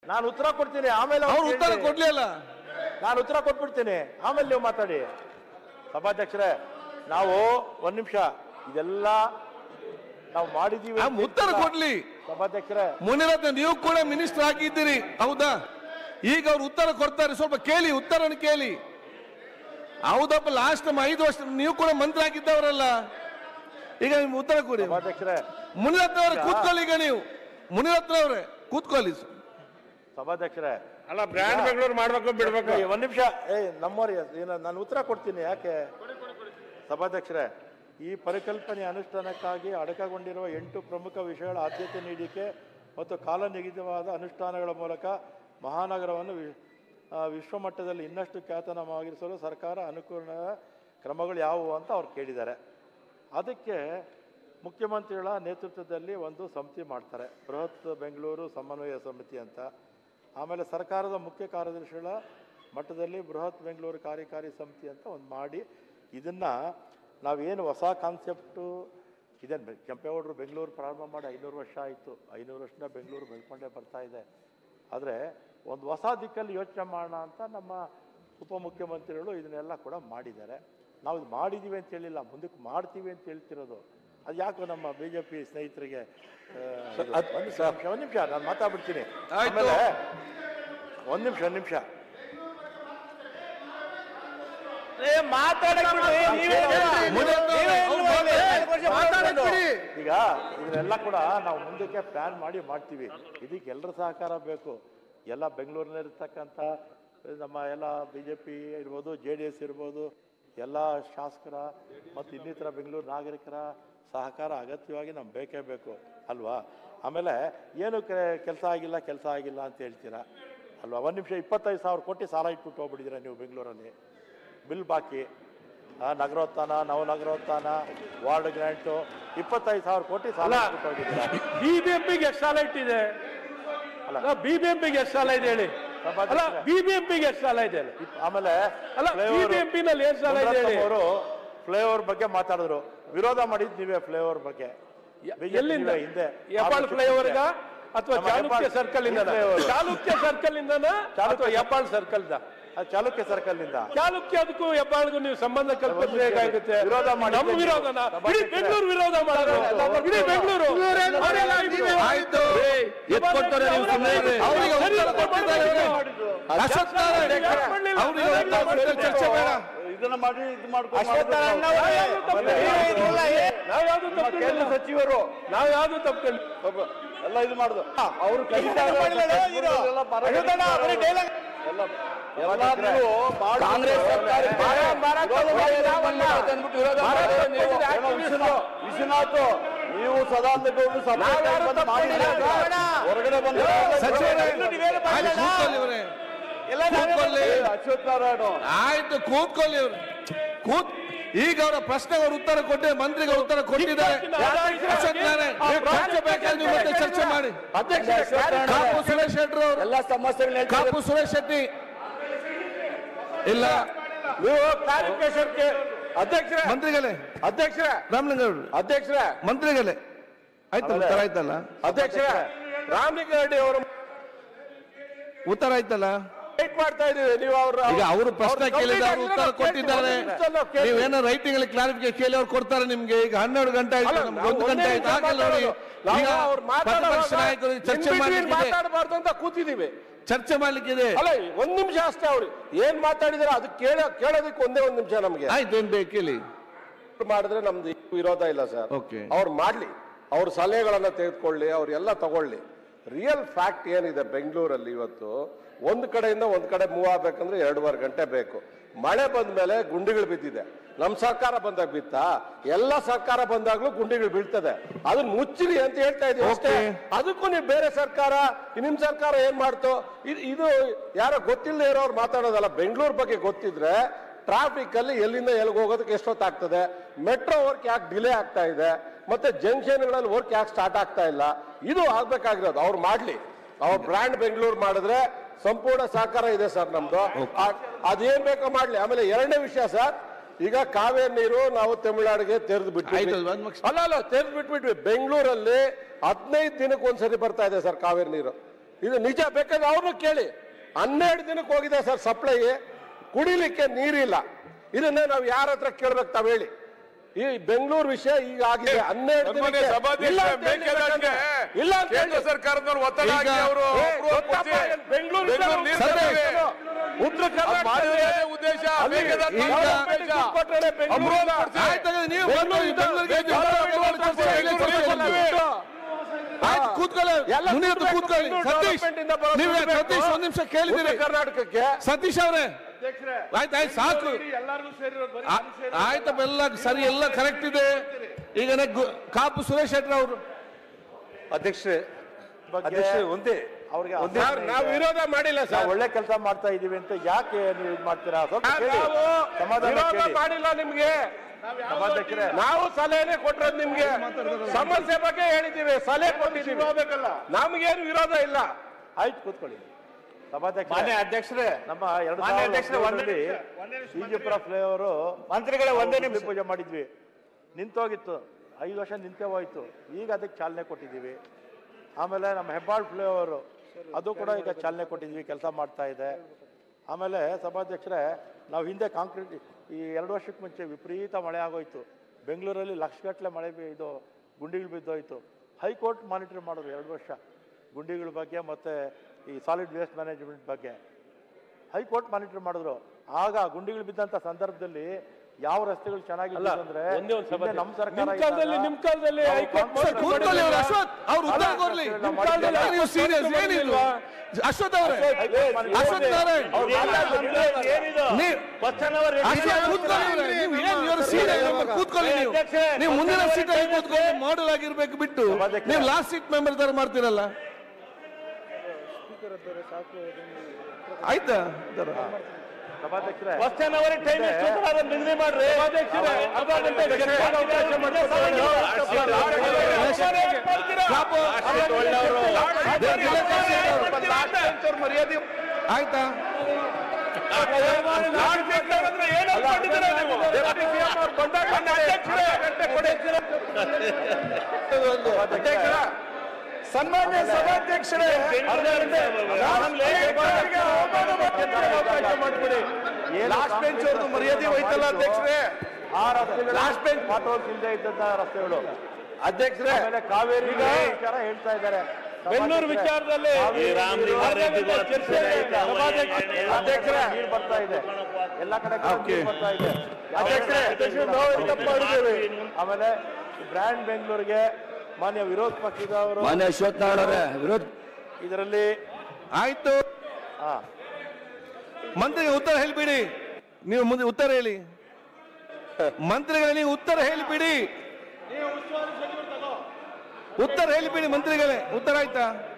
ನಾನು ಉತ್ತರ ಕೊಡ್ತೀನಿ ಆಮೇಲೆ ಅವ್ರು ಅವ್ರು ಉತ್ತರ ಕೇಳಿ. ಕೊಡ್ಲಿಲ್ಲ ನಾನು ಉತ್ತರ ಕೊಟ್ಬಿಡ್ತೀನಿ ಆಮೇಲೆ ನೀವು ಮಾತಾಡಿ ಸಭಾಧ್ಯಕ್ಷರೇ ನಾವು ಒಂದ್ ನಿಮಿಷ ಇದೆಲ್ಲ ನಾವು ಮಾಡಿದೀವಿ ಆ ಅಂತ ಉತ್ತರ ಹೇಳ್ತಿಲ್ಲ. ಕೊಡ್ಲಿ ಸಭಾಧ್ಯಕ್ಷರೇ ಮುನಿರತ್ನ ನೀವು ಕೂಡ ಮಿನಿಸ್ಟರ್ ಆಗಿದ್ದೀರಿ ಹೌದಾ ಈಗ ಅವ್ರು ಉತ್ತರ ಕೊಡ್ತಾರೆ ಸ್ವಲ್ಪ ಕೇಳಿ ಉತ್ತರನ ಕೇಳಿ ಹೌದಪ್ಪ ಲಾಸ್ಟ್ ಟೈಮ್ ಐದು ವರ್ಷ ನೀವು ಕೂಡ ಮಂತ್ರಿ ಆಗಿದ್ದವರಲ್ಲ ಈಗ ನಿಮ್ ಉತ್ತರ ಕೊಡಿ ಸಭಾಧ್ಯಕ್ಷರೇ ಮುನಿರತ್ನ ಅವರೇ ಕೂತ್ಕೊಳ್ಳಿ ಈಗ ನೀವು ಮುನಿರತ್ನ ಅವರೇ ಕೂತ್ಕೊಳ್ಳಿ ಸಭಾಧ್ಯಕ್ಷರೇ ಅಲ್ಲ ಬ್ರ್ಯಾಂಡ್ ಬೆಂಗಳೂರು ಮಾಡ್ಬೇಕು ಬಿಡ್ಬೇಕು ಏ, ಒಂದ್ ನಿಮಿಷ ಏ ನಮ್ಮವ್ರಿ ನಾನು ಉತ್ತರ ಕೊಡ್ತೀನಿ ಯಾಕೆ ಸಭಾಧ್ಯಕ್ಷರೇ ಈ ಪರಿಕಲ್ಪನೆ ಅನುಷ್ಠಾನಕ್ಕಾಗಿ ಅಡಕಗೊಂಡಿರುವ ಎಂಟು ಪ್ರಮುಖ ವಿಷಯಗಳ ಆದ್ಯತೆ ನೀಡಿಕೆ ಮತ್ತು ಕಾಲ ನಿಗದಿತವಾದ ಅನುಷ್ಠಾನಗಳ ಮೂಲಕ ಮಹಾನಗರವನ್ನು ವಿ- ಆ, ವಿಶ್ವಮಟ್ಟದಲ್ಲಿ ಇನ್ನಷ್ಟು ಖ್ಯಾತನಾಮವಾಗಿರಿಸಲು ಸರ್ಕಾರ ಅನುಕೂಲ ಕ್ರಮಗಳು ಯಾವುವು ಅಂತ ಅವ್ರು ಕೇಳಿದ್ದಾರೆ ಅದಕ್ಕೆ ಮುಖ್ಯಮಂತ್ರಿಗಳ ನೇತೃತ್ವದಲ್ಲಿ ಒಂದು ಸಮಿತಿ ಮಾಡ್ತಾರೆ ಬೃಹತ್ ಬೆಂಗಳೂರು ಸಮನ್ವಯ ಸಮಿತಿ ಅಂತ ಆಮೇಲೆ ಸರ್ಕಾರದ ಮುಖ್ಯ ಕಾರ್ಯದರ್ಶಿಗಳ ಮಟ್ಟದಲ್ಲಿ ಬೃಹತ್ ಬೆಂಗಳೂರು ಕಾರ್ಯಕಾರಿ ಸಮಿತಿ ಅಂತ ಒಂದು ಮಾಡಿ ಇದನ್ನು ನಾವೇನು ಹೊಸ ಕಾನ್ಸೆಪ್ಟು ಇದೇನು ಕೆಂಪೇಗೌಡರು ಬೆಂಗಳೂರು ಪ್ರಾರಂಭ ಮಾಡಿ ಐನೂರು ವರ್ಷ ಆಯಿತು ಐನೂರು ವರ್ಷದಿಂದ ಬೆಂಗಳೂರು ಬೆಳ್ಕೊಂಡೇ ಬರ್ತಾ ಇದೆ ಆದರೆ ಒಂದು ಹೊಸ ದಿಕ್ಕಲ್ಲಿ ಯೋಚನೆ ಮಾಡೋಣ ಅಂತ ನಮ್ಮ ಉಪಮುಖ್ಯಮಂತ್ರಿಗಳು ಇದನ್ನೆಲ್ಲ ಕೂಡ ಮಾಡಿದ್ದಾರೆ ನಾವು ಇದು ಮಾಡಿದ್ದೀವಿ ಅಂತ ಹೇಳಿಲ್ಲ ಮುಂದಕ್ಕೆ ಮಾಡ್ತೀವಿ ಅಂತ ಹೇಳ್ತಿರೋದು ಅದು ಯಾಕೋ ನಮ್ಮ ಬಿ ಜೆ ಪಿ ಸ್ನೇಹಿತರಿಗೆ ಆ, ಇದು- ಒಂದ್ ನಿಮಿಷ ಒಂದು ನಿಮಿಷ ನಾನು ಮಾತಾಡ್ಬಿಡ್ತೀನಿ ಆಯ್ತು. ಆಮೇಲೆ ಒಂದು ನಿಮಿಷ ಒಂದು ನಿಮಿಷ ಮುನಿರತ್ನ ಅವರೇ, ಅವ್ರು ಮಾತಾಡಿ- ಮಾತಾಡಕ್ ಬಿಡಿ. ಈಗ ಇದನ್ನೆಲ್ಲ ಕೂಡ ನಾವು ಮುಂದಕ್ಕೆ ಪ್ಲಾನ್ ಮಾಡಿ ಮಾಡ್ತೀವಿ ಇದಕ್ಕೆ ಎಲ್ಲರ ಸಹಕಾರ ಬೇಕು ಎಲ್ಲ ಬೆಂಗಳೂರಿನಲ್ಲಿರ್ತಕ್ಕಂಥ ನಮ್ಮ ಎಲ್ಲ ಬಿ ಜೆ ಪಿ ಇರ್ಬೋದು ಜೆ ಡಿ ಎಸ್ ಇರ್ಬೋದು ಎಲ್ಲ ಶಾಸಕರ ಮತ್ತು ಇನ್ನಿತರ ಬೆಂಗಳೂರು ನಾಗರಿಕರ ಸಹಕಾರ ಅಗತ್ಯವಾಗಿ ನಮ್ಗೆ ಬೇಕೇ ಬೇಕು ಅಲ್ವಾ ಆಮೇಲೆ ಏನು ಕೆಲಸ ಆಗಿಲ್ಲ ಕೆಲಸ ಆಗಿಲ್ಲ ಅಂತ ಹೇಳ್ತೀರಾ ಅಲ್ವಾ ಒಂದು ನಿಮಿಷ ಇಪ್ಪತ್ತೈದು ಸಾವಿರ ಕೋಟಿ ಸಾಲ ಇಟ್ಬಿಟ್ಟು ಹೋಗ್ಬಿಟ್ಟಿದ್ದೀರಾ ನೀವು ಬೆಂಗಳೂರಲ್ಲಿ ಬಿಲ್ ಬಾಕಿ ಆ, ನಗರೋತ್ಥಾನ ನವನಗರೋತ್ಥಾನ ವಾರ್ಡ್ ಗ್ರ್ಯಾಂಟು ಇಪ್ಪತ್ತೈದು ಸಾವಿರ ಕೋಟಿ ಸಾಲ ಇಟ್ಬಿಟ್ಟು ಹೋಗಿದ್ದೀರಾ ಬಿಬಿಎಂಪಿಗೆ ಎಷ್ಟು ಸಾಲ ಇಟ್ಟಿದೆ ಅಲ್ಲ. ಬಿಬಿಎಂಪಿಗೆ ಎಷ್ಟು ಸಾಲ ಇದೆ ಹೇಳಿ ಅಲ್ಲ ಸಭಾಧ್ಯಕ್ಷರೇ. ಬಿಬಿಎಂಪಿಗೆ ಎಷ್ಟು ಸಾಲ ಇದೆ ಹೇಳಿ? ಇಪ್- ಆಮೇಲೆ ಅಲ್ಲ ಬಿಬಿಎಂಪಿ ನಲ್ಲಿ ಏನ್ ಸಾಲ ಇದೆ ಹೇಳಿ ಅವರು ಫ್ಲೈಓವರ್ ಬಗ್ಗೆ ಮಾತಾಡಿದ್ರು ವಿರೋಧ ಮಾಡಿದ್ ನೀವೇ ಫ್ಲೈಓವರ್ ಬಗ್ಗೆ BJP ಎಲ್ಲಿಂದ ನೀವೇ ಹಿಂದೆ ಹೆಬ್ಬಾಳ್ ಆರು ಫ್ಲೈಓವರ್ಗ ವರ್ಷಕ್ಕೆ. ಅಥವಾ ನಮ್ಮ ಚಾಲುಕ್ಯ ಹೆಬ್ಬಾಳ್ ಸರ್ಕಲ್ ಇಂದ flyover. ಚಾಲುಕ್ಯ ಸರ್ಕಲ್ ಇಂದನ ಅಥವಾ ಹೆಬ್ಬಾಳ್ ಸರ್ಕಲ್ ಅದು ಚಾಲುಕ್ಯ ಸರ್ಕಲ್ ನಿಂದ ಚಾಲುಕ್ಯ ಅದಕ್ಕೂ ಹೆಬ್ಬಾಳ್ಗೂ ನೀವು ಸಂಬಂಧ ಕಲ್ಪಿಸಬೇಕಾಗುತ್ತೆ ವಿರೋಧ ಮಾಡಿದ್ದೆ ನಮ್ಮ ನೀವು. ವಿರೋಧನ ಸಭಾಧ್ಯಕ್ಷರೇ. ಇಡೀ ಬೆಂಗಳೂರು ವಿರೋಧ ಮಾಡೋದು ಇಡೀ ಬೆಂಗಳೂರು ಅವರೆಲ್ಲ ಇದ್ದೀವಿ. ಆಯ್ತು ಏಯ್, ಎತ್ಕೊಡ್ತಾರೆ ನೀವು ಸುಮ್ಮನೆ ಇರಿ. ಅವರಿಗೆ ಉತ್ತರ ಕೊಟ್ಟಿದ್ದಾರೆ ಇವ್ರು. ಅಶ್ವತ್ಥ ನಾರಾಯಣ ಅವರಿಗೆ ಉತ್ತರ ಕೊಟ್ಟು ಚರ್ಚೆ ಬೇಡ ಇದನ್ನ ಮಾಡಿ ಇದು ನಾವು ಯಾವ್ದು ತಪ್ಪು ಸಚಿವರು ನಾವು ಯಾವ್ದು ತಪ್ಪು ಎಲ್ಲ ಇದು ಮಾಡುದು ಅವರು ಕಾಂಗ್ರೆಸ್ ವಿಶ್ವನಾಥ್ ನೀವು ಸದಾನಂದ ಹೊರಗಡೆ ಬಂದ ಸಚಿವರೇ ಆಯ್ತು, ಕೂತ್ಕೊಳ್ಳಿ ಇವರೇ ಕೂತ್ಕೊಳ್ಳಿ ಅಶ್ವಥ್ ನಾರಾಯಣ ಆಯ್ತು ಕೂತ್ಕೊಳ್ಳಿ ಇವ್ರು ಕೂತ್ ಈಗ ಅವರ ಪ್ರಶ್ನೆಗೆ ಅವರು ಉತ್ತರ ಕೊಟ್ಟೆ ಮಂತ್ರಿಗಳು ಉತ್ತರ ಕೊಟ್ಟಿದ್ದಾರೆ ಅಶ್ವತ್ಥ ನಾರಾಯಣ ನೀವು ಚರ್ಚೆ ಬೇಕಾದ್ರೆ ನೀವು ಮತ್ತೆ ಚರ್ಚೆ ಮಾಡಿ ಕಾಪು ಸುರೇಶ್ ಶೆಟ್ಟಿ ಅವರು ಎಲ್ಲ ಸಮಸ್ಯೆಗಳನ್ನ ಕಾಪು ಸುರೇಶ್ ಶೆಟ್ಟಿ ಇಲ್ಲ ನೀವು ಕ್ಲಾರಿಫಿಕೇಶನ್ ಅಧ್ಯಕ್ಷರೇ ಮಂತ್ರಿಗಳೇ ಅಧ್ಯಕ್ಷರೇ ರಾಮಲಿಂಗೌಡರು ಅಧ್ಯಕ್ಷರೇ ಮಂತ್ರಿಗಳೇ ಆಯ್ತು ಉತ್ತರ ಆಯ್ತಲ್ಲ ಅಧ್ಯಕ್ಷರೇ ರಾಮಲಿಂಗಾರೆಡ್ಡಿ ಅವರು ಉತ್ತರ ಆಯ್ತಲ್ಲ ವೇಟ್ ಮಾಡ್ತಾ ಇದೀವಿ ನೀವು ಅವ್ರ ಈಗ ಅವರು ಪ್ರಶ್ನೆ ಕೇಳಿದ ಅವರು ಉತ್ತರ ಕೊಟ್ಟಿದ್ದಾರೆ ನೀವೇನೋ ರೈಟಿಂಗ್ ಅಲ್ಲಿ ಕ್ಲಾರಿಫಿಕೇಶನ್ ಕೇಳಿ ಅವ್ರು ಕೊಡ್ತಾರೆ ನಿಮ್ಗೆ ಈಗ ಹನ್ನೆರಡು ಗಂಟೆ ಆಯ್ತು ಅಲ್ಲ, ನಮ್ಗೆ ನಾವು ಒಂದು ಗಂಟೆ ಒಂದೇ ಆಯ್ತು ನಿಮಿಷ ಆಗಲ್ಲ ನೋಡಿ ನಾವು ಈಗ ಅವ್ರು ಮಾತಾಡುವಾಗ ಪ್ರತಿಪಕ್ಷ ನಾಯಕರು ಚರ್ಚೆ in between ಮಾಡ್ಲಿಕ್ಕಿದೆ ಮಾತಾಡಬಾರ್ದು ಅಂತ ಕೂತಿದೀವಿ ಚರ್ಚೆ ಮಾಡ್ಲಿಕ್ಕಿದೆ ಅಲ್ಲ ಒಂದ್ ನಿಮಿಷ ಅಷ್ಟೇ ಅವ್ರು ಏನ್ ಮಾತಾಡಿದಾರೆ ಅದು ಕೇಳ ಕೇಳೋದಕ್ಕೆ ಒಂದೇ ಒಂದ್ ನಿಮಿಷ ನಮ್ಗೆ ಆಯ್ತು ಏನ್ ಬೇಕು ಕೇಳಿ ಮಾಡಿದ್ರೆ ನಮ್ದು ವಿರೋಧ ಇಲ್ಲ ಸರ್ Okay. ಅವ್ರು ಮಾಡ್ಲಿ ಅವ್ರ ಸಲಹೆಗಳನ್ನ ತೆಗೆದುಕೊಳ್ಳಿ ಅವ್ರೆಲ್ಲ ತಗೊಳ್ಳಿ ರಿಯಲ್ ಫ್ಯಾಕ್ಟ್ ಏನಿದೆ ಬೆಂಗಳೂರಲ್ಲಿ ಇವತ್ತು ಒಂದ್ ಕಡೆಯಿಂದ ಒಂದ್ ಕಡೆ ಮೂವ್ ಆಗ್ಬೇಕಂದ್ರೆ ಎರಡೂವರೆ ಗಂಟೆ ಬೇಕು ಮಳೆ ಬಂದ ಮೇಲೆ ಗುಂಡಿಗಳು ಬಿದ್ದಿದೆ ನಮ್ ಸರ್ಕಾರ ಬಂದಾಗ ಬಿತ್ತಾ ಎಲ್ಲ ಸರ್ಕಾರ ಬಂದಾಗ್ಲೂ ಗುಂಡಿಗಳು ಬೀಳ್ತದೆ ಅದನ್ನ ಮುಚ್ಚಿರಿ ಅಂತ ಹೇಳ್ತಾ ಇದೀವಿ ಅಷ್ಟೇ Okay. ಅದಕ್ಕೂ ನೀವು ಬೇರೆ ಸರ್ಕಾರ ಈ ನಿಮ್ ಸರ್ಕಾರ ಏನ್ ಮಾಡ್ತು ಇದ್- ಇದು ಯಾರೋ ಗೊತ್ತಿಲ್ಲದೆ ಇರೋರು ಮಾತಾಡೋದಲ್ಲ ಬೆಂಗಳೂರು ಬಗ್ಗೆ ಗೊತ್ತಿದ್ರೆ ಟ್ರಾಫಿಕ್ ಅಲ್ಲಿ ಎಲ್ಲಿಂದ ಎಲ್ಲಿಗೆ ಹೋಗೋದಕ್ಕೆ ಎಷ್ಟೊತ್ತಾಗ್ತದೆ ಮೆಟ್ರೋ ವರ್ಕ್ ಯಾಕೆ ಡಿಲೇ ಆಗ್ತಾ ಇದೆ ಮತ್ತೆ ಜಂಕ್ಷನ್ಗಳಲ್ಲಿ ವರ್ಕ್ ಯಾಕೆ ಸ್ಟಾರ್ಟ್ ಆಗ್ತಾ ಇಲ್ಲ ಇದು ಆಗ್ಬೇಕಾಗಿರೋದು ಅವ್ರು ಮಾಡ್ಲಿ ಅವ್ರ ಬ್ರ್ಯಾಂಡ್ ಬೆಂಗಳೂರು ಮಾಡಿದ್ರೆ ಸಂಪೂರ್ಣ ಸಹಕಾರ ಇದೆ ಸರ್ ನಮ್ದು ಆ- ಅದೇನ್ ಬೇಕೋ ಮಾಡ್ಲಿ ಆಮೇಲೆ ಎರಡನೇ ವಿಷಯ ಸರ್ ಈಗ ಕಾವೇರಿ ನೀರು ನಾವು ತಮಿಳುನಾಡಿಗೆ ತೆರೆದು ಬಿಟ್ಟು ಆಯ್ತು, ಒಂದ್ ನಿಮಿಷ. ಅಲ್ಲ ಅಲ್ಲ ತೆರೆದು ಬಿಟ್ಬಿಟ್ವಿ ಬೆಂಗಳೂರಲ್ಲಿ ಹದಿನೈದು ದಿನಕ್ಕೆ ಒಂದ್ಸರಿ ಬರ್ತಾ ಇದೆ ಸರ್ ಕಾವೇರಿ ನೀರು ಇದು ನಿಜ ಬೇಕಾದ್ರೆ ಅವ್ರನ್ನ ಕೇಳಿ ಹನ್ನೆರಡು ದಿನಕ್ಕೆ ಹೋಗಿದೆ ಸರ್ ಸಪ್ಲೈ ಕುಡಿಲಿಕ್ಕೆ ನೀರಿಲ್ಲ ಇದನ್ನೇ ನಾವು ಯಾರ ಹತ್ರ ಕೇಳ್ಬೇಕು ತಾವ್ ಹೇಳಿ ಈ ಬೆಂಗಳೂರು ವಿಷಯ ಈಗ ಆಗಿದೆ ಹನ್ನೆರಡು ಸನ್ಮಾನ್ಯ ದಿನಕ್ಕೆ ಸಭಾಧ್ಯಕ್ಷ ಇಲ್ಲ ಅಂತ ಹೇಳಿ ಮೇಕೆದಾಟಿಗೆ ಇಲ್ಲ ಅಂತ ಕೇಂದ್ರ ಹೇಳಿ ಸರ್ಕಾರದವರು ಒತ್ತಡ ಹಾಕಿ ಈಗ- ಅವರು ಏ, approval ಗೊತ್ತಪ್ಪ, ಕೊಡ್ಸಿ. ಏನ್ ಬೆಂಗಳೂರು ಬೆಂಗಳೂರು ನೀರು ಸರಿ. ತರ್ತೇವೆ. ಉತ್ತರ ಅದು ಮಾಡಿರೋದೇ ಕರ್ನಾಟಕದಲ್ಲಿ ಉದ್ದೇಶ ಅಲ್ಲಿ ಮೇಕೆದಾಟು ಈಗ- ಮಾಡಿರೋದೇ ಉದ್ದೇಶ. ಕೊಟ್ರೆ ಬೆಂಗಳೂರು Approval ಕೊಡ್ಸಿ. ಆಯ್ತು ಹಾಗಾದ್ರೆ ನೀವು ಬೆಂಗಳೂರು ಬಂದು ಇಂದ- ಬೆಂಗಳೂರಿಗೆ ಬೆಂಗಳೂರು ಜವಾಬ್ದಾರಿ ಇಂದ ಚರ್ಚೆ ಇಲ್ಲಿ ಬೆಂಗಳೂರು ಚರ್ಚೆ ಇಂದ ಮಾಡಿ. ಆಯ್ತು ಕೂತ್ಕೊಳ್ಳಿ ಎಲ್ಲ ಮುನಿಯತ್ತು ದುಡ್ಡು ಕೂತ್ಕೊಳ್ಳಿ ಬೇಕು, ಸತೀಶ್ ಡೆವಲಪ್ಮೆಂಟ್ ಇಂದ ಬರೋ ನೀವು ದುಡ್ಡು ಬೇಕು. ಸತೀಶ್ ಒಂದ್ ನಿಮಿಷ ಕೇಳಿದಿರಿ ಉತ್ತರ ಕರ್ನಾಟಕಕ್ಕೆ ಸತೀಶ್ ಅವರೇ ಆಯ್ತು ಆಯ್ತು ಸಾಕು ಆ- ಆಯ್ತಪ್ಪ ಎಲ್ಲ ಸರಿ ಎಲ್ಲ ಕರೆಕ್ಟ್ ಇದೆ ಈಗ ನೆ- ಗು- ಕಾಪು ಸುರೇಶ್ ಶೆಟ್ಟಿ ಅವರು ಅಧ್ಯಕ್ಷರೇ ಬಗ್ಗೆ ಅಧ್ಯಕ್ಷರೇ ಒಂದೇ ಅವ್ರಿಗೆ ಒಂದೇ ಸರ್, ನಾವು ವಿರೋಧ ಮಾಡಿಲ್ಲ ನಾವು ಸರ್ ಒಳ್ಳೆ ಕೆಲಸ ಮಾಡ್ತಾ ಇದೀವಿ ಅಂತ ಯಾಕೆ ನೀವು ಇದು ಮಾಡ್ತೀರಾ ಸ್ವಲ್ಪ ಸರ್, ಕೇಳಿ ನಾವು ಸಮಾಧಾನ ವಿರೋಧ ಕೇಳಿ ಮಾಡಿಲ್ಲ ನಿಮ್ಗೆ ಸಭಾಧ್ಯಕ್ಷರೇ ನಾವು ಸಲಹೆನೆ ಕೊಟ್ಟಿರೋದು ನಿಮ್ಗೆ ಸಮಸ್ಯೆ ಬಗ್ಗೆ ಹೇಳಿದ್ದೀವಿ ಸಲಹೆ ಕೊಟ್ಟಿದ್ದೀವಿ ನಮ್ಗೇನು ವಿರೋಧ ಇಲ್ಲ ಆಯ್ತು ಕೂತ್ಕೊಳ್ಳಿ ಸಭಾಧ್ಯಕ್ಷ ಮಾನ್ಯ ಅಧ್ಯಕ್ಷರೇ ನಮ್ಮ ಎರಡು ಮಾನ್ಯ ಅಧ್ಯಕ್ಷರೇ, ಒಂದೇ ಈಜಿಪುರ ಫ್ಲೇವರು ಮಂತ್ರಿಗಳೇ ಒಂದೇ ನಿಮಿಷ ಪೂಜೆ ಮಾಡಿದ್ವಿ ನಿಂತೋಗಿತ್ತು ಐದು ವರ್ಷ ನಿಂತೇ ಹೋಯ್ತು ಈಗ ಅದಕ್ಕೆ ಚಾಲನೆ ಕೊಟ್ಟಿದ್ದೀವಿ ಆಮೇಲೆ ನಮ್ಮ ಹೆಬ್ಬಾಳ್ ಫ್ಲೇವರು ಅದು ಕೂಡ ಈಗ ಚಾಲನೆ ಕೊಟ್ಟಿದ್ವಿ ಕೆಲಸ ಮಾಡ್ತಾ ಇದೆ ಆಮೇಲೆ ಸಭಾಧ್ಯಕ್ಷರೇ ನಾವು ಹಿಂದೆ ಕಾಂಕ್ರೀಟ್ ಈ ಎರಡು ವರ್ಷಕ್ಕೆ ಮುಂಚೆ ವಿಪರೀತ ಮಳೆ ಆಗೋಯ್ತು ಬೆಂಗಳೂರಲ್ಲಿ ಲಕ್ಷಗಟ್ಟಲೆ ಮಳೆ ಬಿ- ಇದು ಗುಂಡಿಗಳು ಬಿದ್ದೋಯ್ತು ಹೈಕೋರ್ಟ್ ಮಾನಿಟರ್ ಮಾಡೋರು ಎರಡು ವರ್ಷ ಗುಂಡಿಗಳ ಬಗ್ಗೆ ಮತ್ತು ಈ ಸಾಲಿಡ್ ವೇಸ್ಟ್ ಮ್ಯಾನೇಜ್ಮೆಂಟ್ ಬಗ್ಗೆ ಹೈಕೋರ್ಟ್ ಮಾನಿಟರ್ ಮಾಡಿದ್ರು ಆಗ ಗುಂಡಿಗಳು ಬಿದ್ದಂತ ಸಂದರ್ಭದಲ್ಲಿ ಯಾವ ರಸ್ತೆಗಳು ಚೆನ್ನಾಗಿಲ್ಲ ಅಂದ್ರೆ ಹಿಂದೆ ನಮ್ಮ ಸರ್ಕಾರ ನಿಮ್ ಕಾಲದಲ್ಲಿ ಇದ್ದಾಗ ನಿಮ್ ಕಾಲದಲ್ಲಿ ನಾವು ಹೈಕೋರ್ಟ್ ಕಾಂಗ್ರೆಸ್ ಕೂತ್ಕೊಳ್ಳಿ ಅವ್ರು ಅಶ್ವಥ್ ಅವ್ರು ಉತ್ತರ ಅಲ್ಲ, ಕೊಡ್ಲಿ ನಮ್ಮ ನಿಮ್ ಕಾಲದಲ್ಲಿ ಕಾಲದಲ್ಲಿ ನೀವು ಸೀರಿಯಸ್ ಏನಿಲ್ವಾ ಅಶ್ವಥ್ ಅವರೇ ಅಶ್ವಥ್ ಅವರೇ ನೀವು ಅಶ್ವಥ್ ಕೂತ್ಕೊಳ್ಳಿ ಅವ್ರೆ. ನೀವು ಏನ್ ಇವರು ಸೀರಿಯಸ್ ಕೂತ್ಕೊಳ್ಳಿ ನೀವು ನೀವು ಮುಂದಿನ ಸೀಟ್ ಅಲ್ಲಿ ಕೂತ್ಕೊಂಡು ಮಾಡಲ್ ಆಗಿರ್ಬೇಕು ಬಿಟ್ಟು ನೀವು ಲಾಸ್ಟ್ ಸೀಟ್ ಮೆಂಬರ್ ತರ ಮಾಡ್ತೀರಲ್ಲ ಆಯ್ತಾ ಇದರ. ಸಭಾಧ್ಯಕ್ಷರೇ ಕಾಪು. ದೇ- ದಿಲಕೇಶ್ ಅವರು. ಆಯ್ತಾ ಸನ್ಮಾನ್ಯ ಸಭಾಧ್ಯಕ್ಷರೇ ಲಾಸ್ಟ್ ಬೆಂಚ್ ಅವ್ರದ್ದು ಮರ್ಯಾದೆ ಹೋಯ್ತಲ್ಲ ಅಧ್ಯಕ್ಷರೇ ಆ ರಸ್ತೆಗಳು ಲಾಸ್ಟ್ ಬೆಂಚ್ ಪಾಟೋಲ್ಸ್ ಇಲ್ಲದೆ ಇದ್ದಂತ ರಸ್ತೆಗಳು ಅಧ್ಯಕ್ಷರೇ ಆಮೇಲೆ ಕಾವೇರಿ ವಿಚಾರ ಹೇಳ್ತಾ ಇದ್ದಾರೆ ಬೆಂಗಳೂರು ವಿಚಾರದಲ್ಲಿ ಅಧ್ಯಕ್ಷರೇ ನೀರು ಬರ್ತಾ ಇದೆ ಎಲ್ಲ ಕಡೆ ನೀರು ಬರ್ತಾ ಇದೆ ಅಧ್ಯಕ್ಷರೇ, ಅಧ್ಯಕ್ಷರೇ, ನಾವು ತಪ್ಪು ಮಾಡಿದ್ದೇವೆ. ಆಮೇಲೆ ಬ್ರ್ಯಾಂಡ್ ಬೆಂಗಳೂರಿಗೆ ಮಾನ್ಯ ವಿರೋಧ ಪಕ್ಷದವರು ಮಾನ್ಯ ಅಶ್ವಥ್ ನಾರಾಯಣ ಅವರೇ ವಿರೋಧ ಇದರಲ್ಲಿ ಆಯ್ತು ಹಾ ಮಂತ್ರಿಗೆ ಉತ್ತರ ಹೇಳಿಬಿಡಿ ನೀವು ಮುಂದೆ ಉತ್ತರ ಹೇಳಿ ಮಂತ್ರಿಗಳೇ ನೀವು ಉತ್ತರ ಹೇಳಿಬಿಡಿ ಉತ್ತರ ಹೇಳಿಬಿಡಿ ಮಂತ್ರಿಗಳೇ ಉತ್ತರ ಆಯ್ತಾ